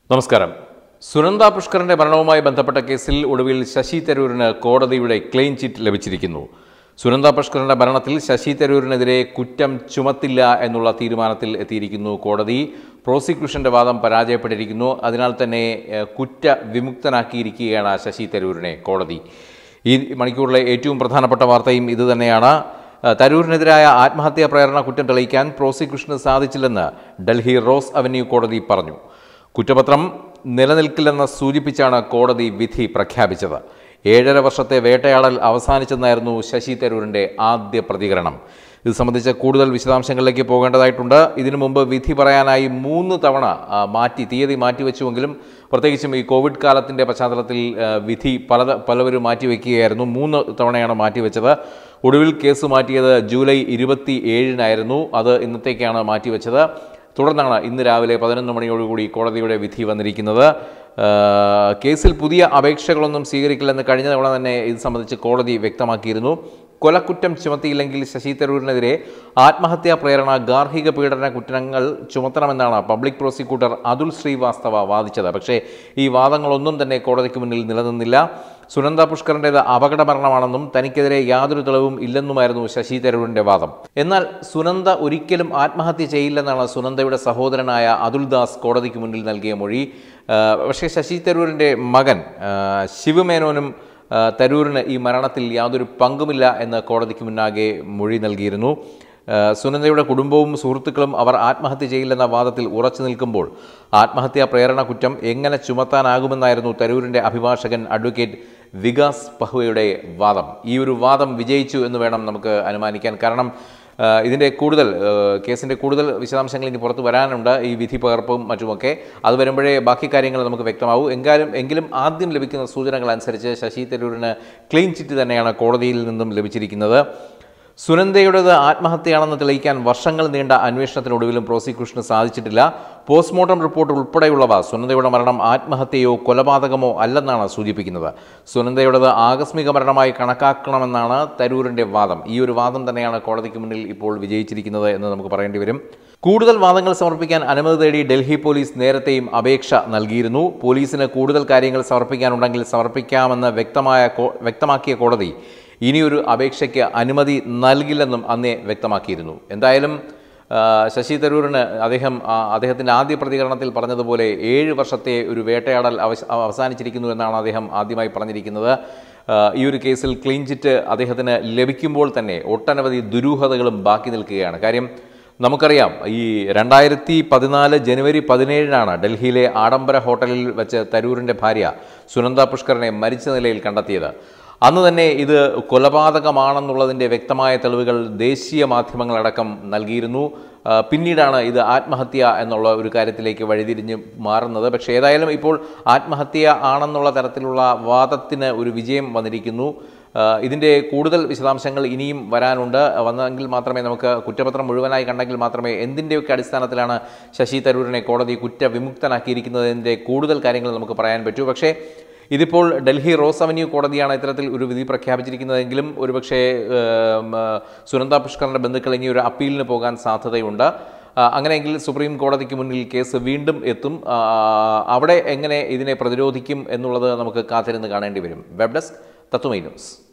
നമസ്കാരം സുനന്ദ പുഷ്കറിന്റെ മരണവുമായി ബന്ധപ്പെട്ട കേസിൽ ഒടുവിൽ ശശി തരൂരിന് കോടതിയുടെ ക്ലെയിം ചിറ്റ് ലഭിച്ചിരിക്കുന്നു സുനന്ദ പുഷ്കറിന്റെ മരണത്തിൽ ശശി തരൂരിനെതിരെ കുറ്റം ചുമത്തില്ല എന്നുള്ള തീരുമാനത്തിൽ എത്തിയിരിക്കുന്നു കോടതി പ്രോസിക്യൂഷന്റെ വാദം പരാജയപ്പെട്ടിരിക്കുന്നു അതിനാൽ തന്നെ ഏഹ്, കുറ്റ വിമുക്തനാക്കിയിരിക്കുകയാണ് ശശി തരൂരിനെ കോടതി ഈ മണിക്കൂറിലെ ഏറ്റവും പ്രധാനപ്പെട്ട വാർത്തയും ഇതുതന്നെയാണ് ഏഹ്, തരൂരിനെതിരായ ആത്മഹത്യാ പ്രേരണ കുറ്റം തെളിയിക്കാൻ പ്രോസിക്യൂഷന് സാധിച്ചില്ലെന്ന് ഡൽഹി റോസ് അവന്യൂ കോടതി പറഞ്ഞു കുറ്റപത്രം നിലനിൽക്കില്ലെന്ന് സൂചിപ്പിച്ചാണ് കോടതി വിധി പ്രഖ്യാപിച്ചത് ഏഴര വർഷത്തെ വേട്ടയാടൽ അവസാനിച്ചെന്നായിരുന്നു ശശി തരൂരിൻ്റെ ആദ്യ പ്രതികരണം ഇത് സംബന്ധിച്ച കൂടുതൽ വിശദാംശങ്ങളിലേക്ക് പോകേണ്ടതായിട്ടുണ്ട് ഇതിനു മുമ്പ് വിധി പറയാനായി മൂന്ന് തവണ ആ, മാറ്റി തീയതി മാറ്റിവെച്ചുവെങ്കിലും പ്രത്യേകിച്ചും ഈ കോവിഡ് കാലത്തിൻ്റെ പശ്ചാത്തലത്തിൽ ആ, വിധി പല പലവരും മാറ്റിവെക്കുകയായിരുന്നു മൂന്ന് തവണയാണ് മാറ്റിവെച്ചത് ഒടുവിൽ കേസ് മാറ്റിയത് ജൂലൈ ഇരുപത്തി ഏഴിനായിരുന്നു അത് ഇന്നത്തേക്കാണ് മാറ്റിവെച്ചത് തുടർന്നാണ് ഇന്ന് രാവിലെ പതിനൊന്ന് മണിയോടുകൂടി കോടതിയുടെ വിധി വന്നിരിക്കുന്നത് ആ, കേസിൽ പുതിയ അപേക്ഷകളൊന്നും സ്വീകരിക്കില്ലെന്ന് കഴിഞ്ഞ തവണ തന്നെ ഇത് സംബന്ധിച്ച് കോടതി വ്യക്തമാക്കിയിരുന്നു കൊലക്കുറ്റം ചുമത്തിയില്ലെങ്കിൽ ശശി തരൂരിനെതിരെ ആത്മഹത്യാ പ്രേരണ ഗാർഹിക പീഡന കുറ്റങ്ങൾ ചുമത്തണമെന്നാണ് പബ്ലിക് പ്രോസിക്യൂട്ടർ അതുൽ ശ്രീവാസ്തവ വാദിച്ചത് പക്ഷേ ഈ വാദങ്ങളൊന്നും തന്നെ കോടതിക്ക് മുന്നിൽ നിലനിന്നില്ല സുനന്ദ പുഷ്കറിൻ്റേത് അപകട മരണമാണെന്നും തനിക്കെതിരെ യാതൊരു തെളിവും ഇല്ലെന്നുമായിരുന്നു ശശി തരൂരിന്റെ വാദം എന്നാൽ സുനന്ദ ഒരിക്കലും ആത്മഹത്യ ചെയ്യില്ലെന്നാണ് സുനന്ദയുടെ സഹോദരനായ അതുൽ ദാസ് കോടതിക്ക് മുന്നിൽ നൽകിയ മൊഴി ആ, പക്ഷേ ശശി തരൂരിന്റെ മകൻ ആ, ശിവമേനോനും ആ, തരൂരിന് ഈ മരണത്തിൽ യാതൊരു പങ്കുമില്ല എന്ന് കോടതിക്ക് മുന്നാകെ മൊഴി നൽകിയിരുന്നു ആ, സുനന്ദയുടെ കുടുംബവും സുഹൃത്തുക്കളും അവർ ആത്മഹത്യ ചെയ്യില്ലെന്ന വാദത്തിൽ ഉറച്ചു നിൽക്കുമ്പോൾ ആത്മഹത്യാ പ്രേരണ കുറ്റം എങ്ങനെ ചുമത്താനാകുമെന്നായിരുന്നു തരൂരിൻ്റെ അഭിഭാഷകൻ അഡ്വക്കേറ്റ് വികാസ് പഹുവയുടെ വാദം ഈ ഒരു വാദം വിജയിച്ചു എന്ന് വേണം നമുക്ക് അനുമാനിക്കാൻ കാരണം ആ, ഇതിൻ്റെ കൂടുതൽ ആ, കേസിൻ്റെ കൂടുതൽ വിശദാംശങ്ങൾ ഇനി പുറത്ത് വരാനുണ്ട് ഈ വിധി പകർപ്പും മറ്റുമൊക്കെ അത് വരുമ്പോഴേ ബാക്കി കാര്യങ്ങൾ നമുക്ക് വ്യക്തമാവും എങ്കിലും എങ്കിലും ആദ്യം ലഭിക്കുന്ന സൂചനകൾ അനുസരിച്ച് ശശി തരൂരിന് ക്ലീൻ ചിറ്റ് തന്നെയാണ് കോടതിയിൽ നിന്നും ലഭിച്ചിരിക്കുന്നത് സുനന്ദയുടേത് ആത്മഹത്യയാണെന്ന് തെളിയിക്കാൻ വർഷങ്ങൾ നീണ്ട അന്വേഷണത്തിനൊടുവിലും പ്രോസിക്യൂഷന് സാധിച്ചിട്ടില്ല പോസ്റ്റ്മോർട്ടം റിപ്പോർട്ട് ഉൾപ്പെടെയുള്ളവ സുനന്ദയുടെ മരണം ആത്മഹത്യയോ കൊലപാതകമോ അല്ലെന്നാണ് സൂചിപ്പിക്കുന്നത് സുനന്ദയുടേത് ആകസ്മിക മരണമായി കണക്കാക്കണമെന്നാണ് തരൂരിന്റെ വാദം ഈ ഒരു വാദം തന്നെയാണ് കോടതിക്ക് മുന്നിൽ ഇപ്പോൾ വിജയിച്ചിരിക്കുന്നത് എന്ന് നമുക്ക് പറയേണ്ടി വരും കൂടുതൽ വാദങ്ങൾ സമർപ്പിക്കാൻ അനുമതി തേടി ഡൽഹി പോലീസ് നേരത്തെയും അപേക്ഷ നൽകിയിരുന്നു പോലീസിന് കൂടുതൽ കാര്യങ്ങൾ സമർപ്പിക്കാനുണ്ടെങ്കിൽ സമർപ്പിക്കാമെന്ന് വ്യക്തമായ കോ- വ്യക്തമാക്കിയ കോടതി ഇനിയൊരു അപേക്ഷയ്ക്ക് അനുമതി നൽകില്ലെന്നും അന്നേ വ്യക്തമാക്കിയിരുന്നു എന്തായാലും ആ, ശശി തരൂരിന് അദ്ദേഹം ആ, അദ്ദേഹത്തിൻ്റെ ആദ്യ പ്രതികരണത്തിൽ പറഞ്ഞതുപോലെ ഏഴ് വർഷത്തെ ഒരു വേട്ടയാടൽ അവശ- അവസാനിച്ചിരിക്കുന്നു എന്നാണ് അദ്ദേഹം ആദ്യമായി പറഞ്ഞിരിക്കുന്നത് ആ, ഈ ഒരു കേസിൽ ക്ലീൻ ചിറ്റ് അദ്ദേഹത്തിന് ലഭിക്കുമ്പോൾ തന്നെ ഒട്ടനവധി ദുരൂഹതകളും ബാക്കി നിൽക്കുകയാണ് കാര്യം നമുക്കറിയാം ഈ രണ്ടായിരത്തി പതിനാല് ജനുവരി പതിനേഴിനാണ് ഡൽഹിയിലെ ആഡംബര ഹോട്ടലിൽ വെച്ച് തരൂരിൻ്റെ ഭാര്യ സുനന്ദ പുഷ്കറിനെ മരിച്ച നിലയിൽ കണ്ടെത്തിയത് അന്ന് തന്നെ ഇത് കൊലപാതകമാണെന്നുള്ളതിൻ്റെ വ്യക്തമായ തെളിവുകൾ ദേശീയ മാധ്യമങ്ങളടക്കം നൽകിയിരുന്നു ആ, പിന്നീടാണ് ഇത് ആത്മഹത്യ എന്നുള്ള ഒരു കാര്യത്തിലേക്ക് വഴിതിരിഞ്ഞ് മാറുന്നത് പക്ഷേ ഏതായാലും ഇപ്പോൾ ആത്മഹത്യ ആണെന്നുള്ള തരത്തിലുള്ള വാദത്തിന് ഒരു വിജയം വന്നിരിക്കുന്നു ആ, ഇതിൻ്റെ കൂടുതൽ വിശദാംശങ്ങൾ ഇനിയും വരാനുണ്ട് വന്നെങ്കിൽ മാത്രമേ നമുക്ക് കുറ്റപത്രം മുഴുവനായി കണ്ടെങ്കിൽ മാത്രമേ എന്തിൻ്റെയൊക്കെ അടിസ്ഥാനത്തിലാണ് ശശി തരൂരിനെ കോടതി കുറ്റവിമുക്തനാക്കിയിരിക്കുന്നതിൻ്റെ കൂടുതൽ കാര്യങ്ങൾ നമുക്ക് പറയാൻ പറ്റൂ പക്ഷേ ഇതിപ്പോൾ ഡൽഹി റോസ് അവന്യൂ കോടതിയാണ് ഇത്തരത്തിൽ ഒരു വിധി പ്രഖ്യാപിച്ചിരിക്കുന്നതെങ്കിലും ഒരുപക്ഷേ ഏം, ആ, സുനന്ദ പുഷ്കറിൻ്റെ ബന്ധുക്കൾ ഇനി ഒരു അപ്പീലിന് പോകാൻ സാധ്യതയുണ്ട് ആ, അങ്ങനെയെങ്കിൽ സുപ്രീം കോടതിക്ക് മുന്നിൽ കേസ് വീണ്ടും എത്തും ആ, അവിടെ എങ്ങനെ ഇതിനെ പ്രതിരോധിക്കും എന്നുള്ളത് നമുക്ക് കാത്തിരുന്ന് കാണേണ്ടി വരും വെബ് ഡെസ്ക് തത്വമൈ ന്യൂസ്